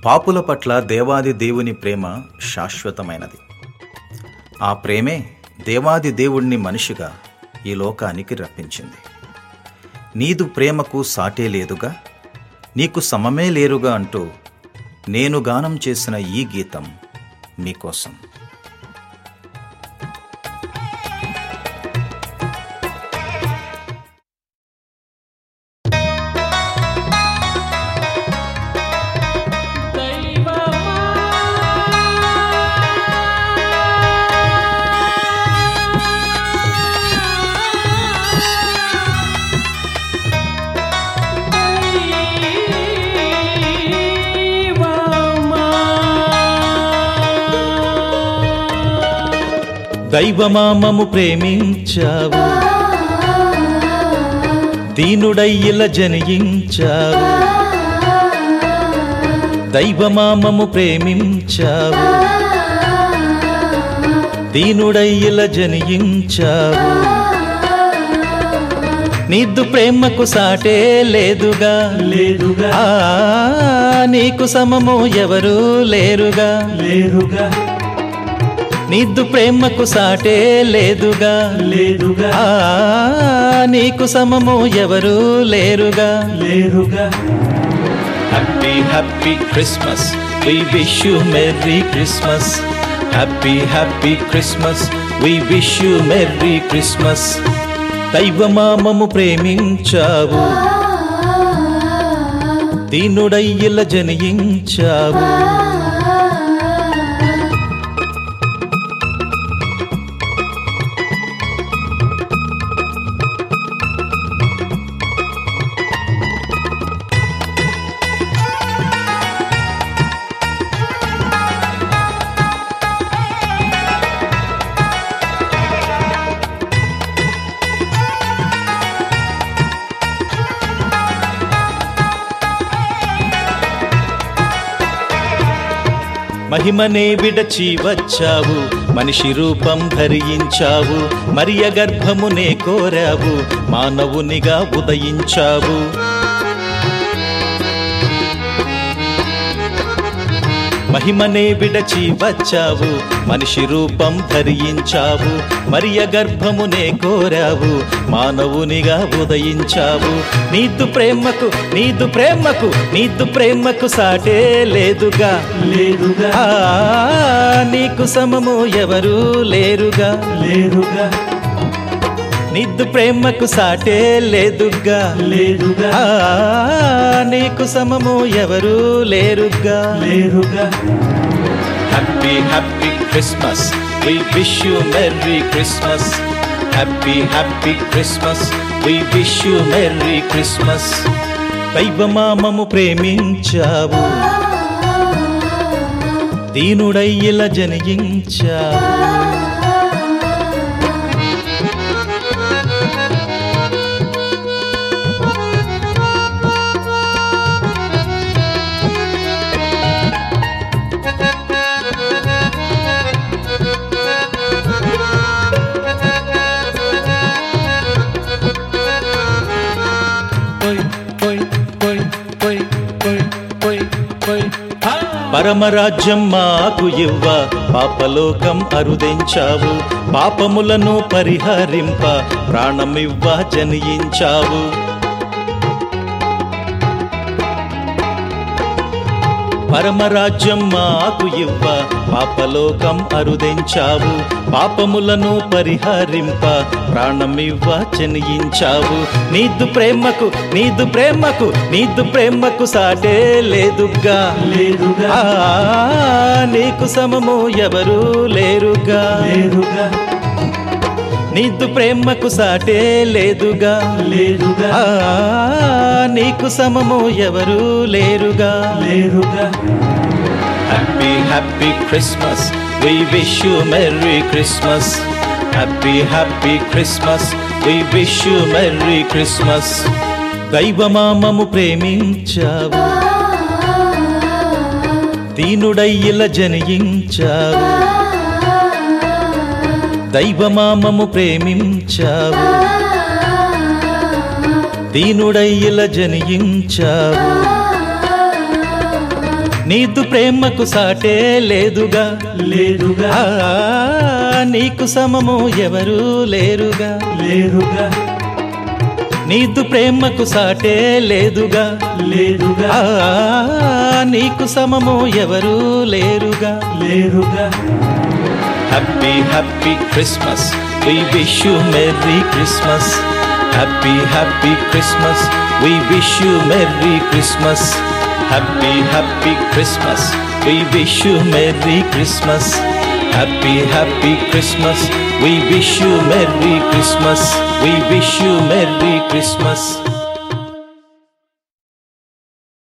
పాపుల పట్ల దేవాది దేవుని ప్రేమ శాశ్వతమైనది ఆ ప్రేమే దేవాది దేవుణ్ణి మనిషిగా ఈ లోకానికి రప్పించింది నీదు ప్రేమకు సాటే లేదుగా నీకు సమమే లేరుగా అంటూ నేను గానం చేసిన ఈ గీతం మీకోసం దైవమామము ప్రేమించావు దీనుడయ్యిల జనించావు దైవమామము ప్రేమించావు దీనుడయ్యిల జనించావు నిద్దు ప్రేమకు సాటే లేదుగా లేదుగా ఆ నీకు సమము ఎవరు లేరుగా లేరుగా నిద్దు ప్రేమకు సాటే లేదుగా లేదుగా ఆ నీకు సమము ఎవరు లేరుగా లేరుగా happy happy Christmas we wish you merry Christmas happy happy Christmas we wish you merry Christmas దైవమామము ప్రేమించావు దీనుడయ్యిల జనించావు మహిమనే విడచి వచ్చావు మనిషి రూపం ధరించావు మరియ గర్భమునే కోరావు మానవునిగా ఉదయించావు మహిమనే విడచి వచ్చావు మనిషి రూపం ధరించావు మరియ గర్భమునే కోరావు మానవునిగా ఉదయించావు నీదు ప్రేమకు నీదు ప్రేమకు నీదు ప్రేమకు సాటే లేదుగా లేదుగా ఆ నీకు సమము ఎవరు లేరుగా లేరుగా నిద్దు ప్రేమకు సాటే లేదుగా లేదుగా ఆ నీకు సమము ఎవరు లేరుగా లేరుగా happy happy Christmas we wish you merry Christmas happy happy Christmas we wish you merry Christmas దైవమామము ప్రేమించావు దీనుడయ్యిల జనించావు పరమరాజ్యం మాకు ఇవ్వ పాపలోకం అరుదించావు పాపములను పరిహరింప ప్రాణమివ్వ జనించావు పరమరాజ్యం మాకు ఇవ్వ పాపలోకం అరుదించావు పాపములను పరిహరింప ప్రాణమివ్వ జనించావు నీదు ప్రేమకు నీదు ప్రేమకు నీదు ప్రేమకు సాటే లేదుగా లేదుగా ఆ నీకు సమము ఎవరు లేరుగా లేరుగా నీదు ప్రేమకు సాటే లేదుగా లేదుగా ఆ నీకు సమము ఎవరు లేరుగా లేరుగా happy happy Christmas we wish you merry Christmas happy happy Christmas we wish you merry Christmas దైవమామము ప్రేమించావు దీనుడయ్యిల జనించావు దైవమామము ప్రేమించావు దీనుడయ్యిల జనించావు నీదు ప్రేమకు సాటే లేదుగా లేదుగా ఆ, నీకు సమము ఎవరు లేరుగా లేరుగా నీదు ప్రేమకు సాటే లేదుగా లేదుగా ఆ, నీకు సమము ఎవరు లేరుగా లేరుగా happy happy Christmas we wish you merry Christmas happy happy Christmas we wish you merry Christmas happy happy Christmas we wish you merry Christmas happy happy Christmas we wish you merry Christmas we wish you merry Christmas